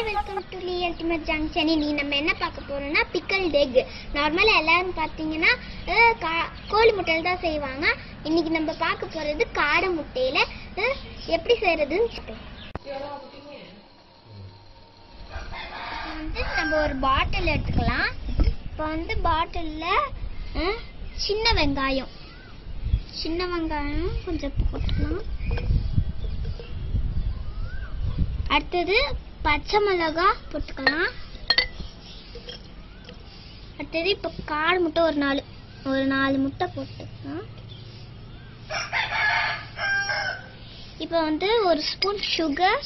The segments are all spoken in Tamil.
Hi welcome to the ultimate junction இன்னைக்கு நம்ம என்ன பார்க்க போறோம்னா பிக்கல் எக் நார்மலாக எல்லாரும் பார்த்தீங்கன்னா அஹ், கா- கோழி முட்டையில் தான் செய்வாங்க இன்னைக்கு நம்ம பார்க்க போறது காடை முட்டையில அஹ், எப்படி செய்யறதுன்னு சொல்றேன். இப்போ வந்து நம்ம ஒரு பாட்டில் எடுத்துக்கலாம் இப்போ வந்து பாட்டிலில் சின்ன வெங்காயம் சின்ன வெங்காயம் கொஞ்சம் போட்டுக்கலாம் அடுத்தது பச்சை மிளகா போட்டுக்கலாம் அடுத்தது இப்போ காடு முட்டை ஒரு நாலு ஒரு நாலு முட்டை போட்டுக்கலாம் இப்போ வந்து ஒரு ஸ்பூன் சுகர்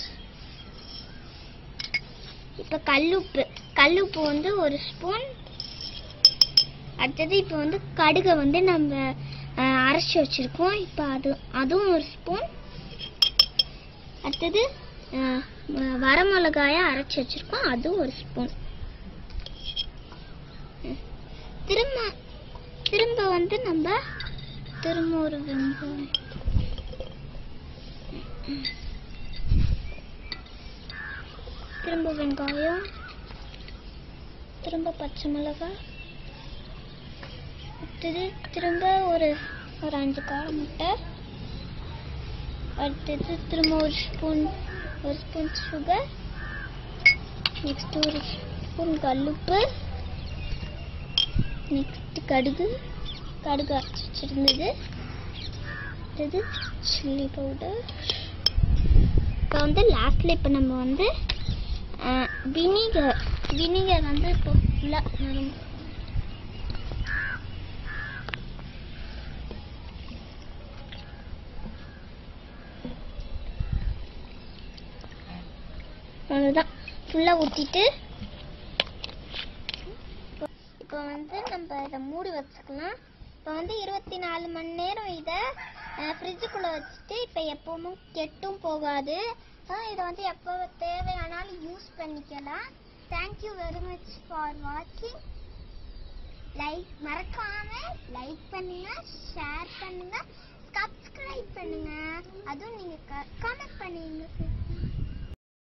இப்போ கல்லுப்பு கல்லுப்பு வந்து ஒரு ஸ்பூன் அடுத்தது இப்போ வந்து கடுகை வந்து நம்ம அஹ், அரைச்சி வச்சிருக்கோம் இப்போ அது அதுவும் ஒரு ஸ்பூன் அடுத்தது அஹ், வ- வரமிளகாய அரைச்சி வச்சிருக்கோம் அதுவும் ஒரு ஸ்பூன் ம். திரும்ப திரும்ப வந்து நம்ம திரும்ப ஒரு வெங்காயம் ம். திரும்ப வெங்காயம் திரும்ப பச்சை மிளகாய் அடுத்தது திரும்ப ஒரு ஒரு அஞ்சு கார முட்டை அடுத்தது திரும்ப ஒரு ஸ்பூன் ஒரு ஸ்பூன் சுகர் நெக்ஸ்ட் ஒரு ஸ்பூன் கல்லுப்பு நெக்ஸ்ட் கடுகு கடுகு அரைச்சி வச்சிருந்தது அடுத்தது சில்லி பவுடர் இப்போ வந்து லாஸ்ட்ல இப்போ நம்ம வந்து வினிகர் வினிகர் வந்து இப்போ ஃபுல்லாக அவ்வளோதான் ஃபுல்லாக ஊற்றிட்டு இப்போ வந்து நம்ம இதை மூடி வச்சுக்கலாம் இப்போ வந்து இருபத்தி நாலு மணி நேரம் இதை ஃப்ரிட்ஜுக்குள்ளே வச்சுட்டு இப்போ எப்பவும் கெட்டும் போகாது அஹ் இதை வந்து எப்போ தேவையானாலும் யூஸ் பண்ணிக்கலாம் தேங்க்யூ வெரி மச் ஃபார் வாட்சிங் லைக் மறக்காம லைக் பண்ணுங்க ஷேர் பண்ணுங்க சப்ஸ்கிரைப் பண்ணுங்க அதுவும் நீங்க கமெண்ட் பண்ணுவீங்க